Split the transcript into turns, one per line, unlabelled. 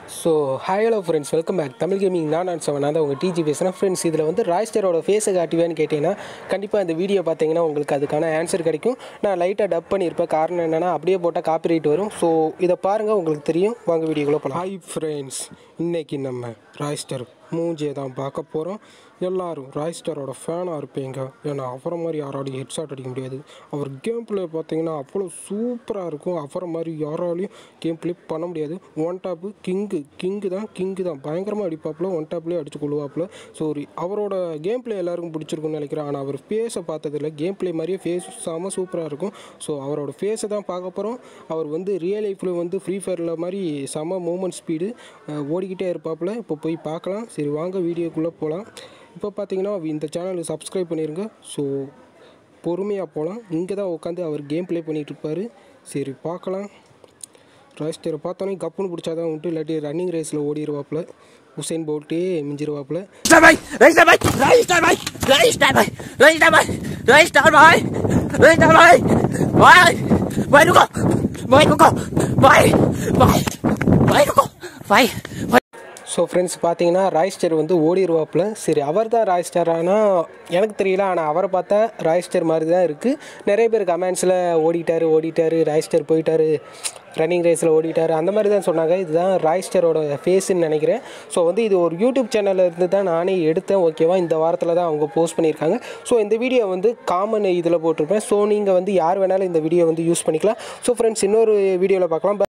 So hi hello friends welcome back Tamil gaming நான் நான் seven தான் உங்கள் டிஜி பேசுகிறேன் ஃப்ரெண்ட்ஸ் இதில் வந்து ராய்ஸ்டரோட ஃபேஸை காட்டுவேன்னு கேட்டிங்கன்னா கண்டிப்பாக இந்த வீடியோ பார்த்தீங்கன்னா உங்களுக்கு அதுக்கான ஆன்சர் கிடைக்கும் நான் லைட்டாக டப் பண்ணியிருப்பேன் காரணம் என்னென்னா அப்படியே போட்டால் காப்பிரைட் வரும் ஸோ இதை பாருங்கள் உங்களுக்கு தெரியும் வாங்க வீடியோக்குள்ளே போகலாம் ஹாய் ஃப்ரெண்ட்ஸ் இன்னைக்கு நம்ம ராய்ஸ்டர் மூஞ்சியை தான் பார்க்க போகிறோம் எல்லாரும் ராய்ஸ்டரோட ஃபேனாக இருப்பீங்க ஏன்னா அவரை மாதிரி யாராலையும் ஹெட்ஷாட் அடிக்க முடியாது அவர் கேம் பிளே பார்த்தீங்கன்னா அவ்வளோ சூப்பராக இருக்கும் அவரை மாதிரி யாராலையும் கேம் பிளே பண்ண முடியாது ஒன் டாப்பு கிங்கு கிங்கு தான் கிங்கு தான் பயங்கரமாக அடிப்பாப்புல ஒன் டாப்லேயே அடிச்சு கொள்ளுவாப்புல ஸோ அவரோட கேம் பிளே எல்லாருக்கும் பிடிச்சிருக்கும்னு நினைக்கிறேன் ஆனால் அவர் ஃபேஸை பார்த்ததில்ல கேம் பிளே மாதிரியே ஃபேஸ் செம சூப்பராக இருக்கும் ஸோ அவரோட ஃபேஸை தான் பார்க்க போகிறோம் அவர் வந்து ரியல் லைஃப்பில் வந்து ஃப்ரீ ஃபயரில் மாதிரி செம மூமெண்ட் ஸ்பீடு ஓடிக்கிட்டே இருப்பாப்புல இப்போ போய் பார்க்கலாம் சரி வாங்க வீடியோக்குள்ளே போகலாம் இப்போ பார்த்தீங்கன்னா இந்த சேனலுக்கு சப்ஸ்கிரைப் பண்ணிடுங்க ஸோ பொறுமையாக போகலாம் இங்கே தான் உட்காந்து அவர் கேம் ப்ளே பண்ணிகிட்டு இருப்பார் சரி பார்க்கலாம் ராஸ்டரை பார்த்தோன்னே கப்புன்னு பிடிச்சாதான் உண்டு இல்லாட்டி ரன்னிங் ரேஸில் ஓடிடுவாப்புல உசைன் போல்ட்டே மிஞ்சிருவாப்புல
Register mig! Register mig! Register mig! Register mig! Register mig! Register mig! Register mig! Vej! Vej du går! Vej du går! Vej! Vej! Vej du går! Vej! Vej!
So friends பார்த்தீங்கன்னா rooster வந்து ஓடிடுவாப்புல சரி அவர் தான் Roister ஆனால் எனக்கு தெரியல ஆனால் அவரை பார்த்தா ராய்ஸ்டர் மாதிரி தான் இருக்குது நிறைய பேர் கமெண்ட்ஸில் ஓடிட்டாரு ஓடிட்டாரு ராய்ஸ்டர் போயிட்டாரு ரன்னிங் ரேஸில் ஓடிட்டாரு அந்த மாதிரி தான் சொன்னாங்க இதுதான் ராய்ஸ்டரோட ஃபேஸுன்னு நினைக்கிறேன் ஸோ வந்து இது ஒரு யூடியூப் சேனலில் இருந்து தான் நானே எடுத்தேன் ஓகேவா இந்த வாரத்தில் தான் அவங்க போஸ்ட் பண்ணியிருக்காங்க ஸோ இந்த வீடியோ வந்து காமன் இதில் போட்டிருப்பேன் ஸோ நீங்கள் வந்து யார் வேணாலும் இந்த வீடியோ வந்து யூஸ் பண்ணிக்கலாம் ஸோ ஃப்ரெண்ட்ஸ் இன்னொரு வீடியோவில் பார்க்கலாம்